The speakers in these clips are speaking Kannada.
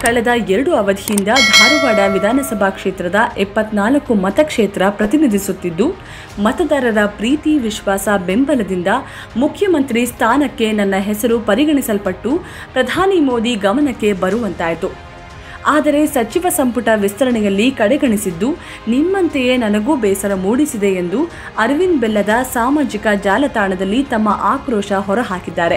ಕಳೆದ ಎರಡು ಅವಧಿಯಿಂದ ಧಾರವಾಡ ವಿಧಾನಸಭಾ ಕ್ಷೇತ್ರದ ಎಪ್ಪತ್ನಾಲ್ಕು ಮತಕ್ಷೇತ್ರ ಪ್ರತಿನಿಧಿಸುತ್ತಿದ್ದು ಮತದಾರರ ಪ್ರೀತಿ ವಿಶ್ವಾಸ ಬೆಂಬಲದಿಂದ ಮುಖ್ಯಮಂತ್ರಿ ಸ್ಥಾನಕ್ಕೆ ನನ್ನ ಹೆಸರು ಪರಿಗಣಿಸಲ್ಪಟ್ಟು ಪ್ರಧಾನಿ ಮೋದಿ ಗಮನಕ್ಕೆ ಬರುವಂತಾಯಿತು ಆದರೆ ಸಚಿವ ಸಂಪುಟ ವಿಸ್ತರಣೆಯಲ್ಲಿ ಕಡೆಗಣಿಸಿದ್ದು ನಿಮ್ಮಂತೆಯೇ ನನಗೂ ಬೇಸರ ಮೂಡಿಸಿದೆ ಎಂದು ಅರವಿಂದ್ ಬೆಲ್ಲದ ಸಾಮಾಜಿಕ ಜಾಲತಾಣದಲ್ಲಿ ತಮ್ಮ ಆಕ್ರೋಶ ಹೊರಹಾಕಿದ್ದಾರೆ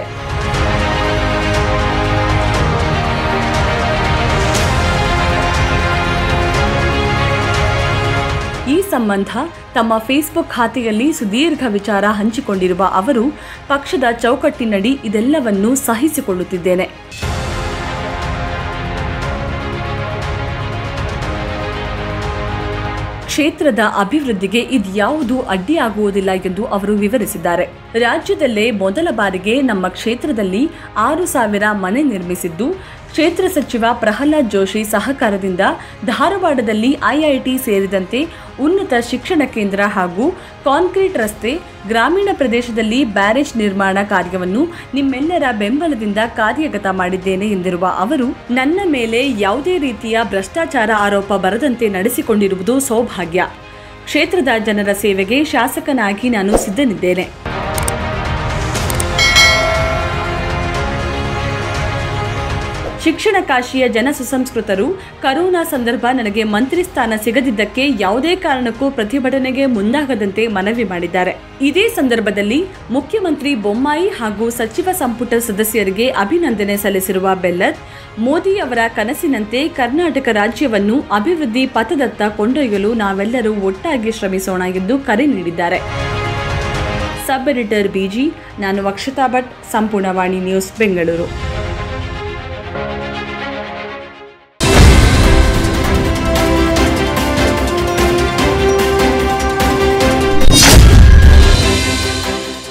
ಈ ಸಂಬಂಧ ತಮ್ಮ ಫೇಸ್ಬುಕ್ ಖಾತೆಯಲ್ಲಿ ಸುದೀರ್ಘ ವಿಚಾರ ಹಂಚಿಕೊಂಡಿರುವ ಅವರು ಪಕ್ಷದ ಚೌಕಟ್ಟಿನಡಿ ಇದೆಲ್ಲವನ್ನೂ ಸಹಿಸಿಕೊಳ್ಳುತ್ತಿದ್ದೇನೆ ಕ್ಷೇತ್ರದ ಅಭಿವೃದ್ಧಿಗೆ ಇದ್ಯಾವುದೂ ಅಡ್ಡಿಯಾಗುವುದಿಲ್ಲ ಎಂದು ಅವರು ವಿವರಿಸಿದ್ದಾರೆ ರಾಜ್ಯದಲ್ಲೇ ಮೊದಲ ಬಾರಿಗೆ ನಮ್ಮ ಕ್ಷೇತ್ರದಲ್ಲಿ ಆರು ಸಾವಿರ ಮನೆ ನಿರ್ಮಿಸಿದ್ದು ಕ್ಷೇತ್ರ ಸಚಿವ ಪ್ರಹ್ಲಾದ್ ಜೋಶಿ ಸಹಕಾರದಿಂದ ಧಾರವಾಡದಲ್ಲಿ ಐಐಟಿ ಸೇರಿದಂತೆ ಉನ್ನತ ಶಿಕ್ಷಣ ಕೇಂದ್ರ ಹಾಗೂ ಕಾಂಕ್ರೀಟ್ ರಸ್ತೆ ಗ್ರಾಮೀಣ ಪ್ರದೇಶದಲ್ಲಿ ಬ್ಯಾರೇಜ್ ನಿರ್ಮಾಣ ಕಾರ್ಯವನ್ನು ನಿಮ್ಮೆಲ್ಲರ ಬೆಂಬಲದಿಂದ ಕಾರ್ಯಗತ ಮಾಡಿದ್ದೇನೆ ಎಂದಿರುವ ಅವರು ನನ್ನ ಮೇಲೆ ಯಾವುದೇ ರೀತಿಯ ಭ್ರಷ್ಟಾಚಾರ ಆರೋಪ ಬರದಂತೆ ನಡೆಸಿಕೊಂಡಿರುವುದು ಸೌಭಾಗ್ಯ ಕ್ಷೇತ್ರದ ಜನರ ಸೇವೆಗೆ ಶಾಸಕನಾಗಿ ನಾನು ಸಿದ್ಧನಿದ್ದೇನೆ ಶಿಕ್ಷಣ ಕಾಶಿಯ ಜನ ಸುಸಂಸ್ಕೃತರು ಕರೋನಾ ಸಂದರ್ಭ ನನಗೆ ಮಂತ್ರಿ ಸ್ಥಾನ ಸಿಗದಿದ್ದಕ್ಕೆ ಯಾವುದೇ ಕಾರಣಕ್ಕೂ ಪ್ರತಿಭಟನೆಗೆ ಮುಂದಾಗದಂತೆ ಮನವಿ ಮಾಡಿದ್ದಾರೆ ಇದೇ ಸಂದರ್ಭದಲ್ಲಿ ಮುಖ್ಯಮಂತ್ರಿ ಬೊಮ್ಮಾಯಿ ಹಾಗೂ ಸಚಿವ ಸಂಪುಟ ಸದಸ್ಯರಿಗೆ ಅಭಿನಂದನೆ ಸಲ್ಲಿಸಿರುವ ಬೆಲ್ಲದ್ ಮೋದಿ ಅವರ ಕನಸಿನಂತೆ ಕರ್ನಾಟಕ ರಾಜ್ಯವನ್ನು ಅಭಿವೃದ್ಧಿ ಪಥದತ್ತ ಕೊಂಡೊಯ್ಯಲು ನಾವೆಲ್ಲರೂ ಒಟ್ಟಾಗಿ ಶ್ರಮಿಸೋಣ ಎಂದು ಕರೆ ನೀಡಿದ್ದಾರೆ ಸಬ್ ಎಡಿಟರ್ ಬಿಜಿ ನಾನು ಅಕ್ಷತಾ ಭಟ್ ಸಂಪೂರ್ಣವಾಣಿ ನ್ಯೂಸ್ ಬೆಂಗಳೂರು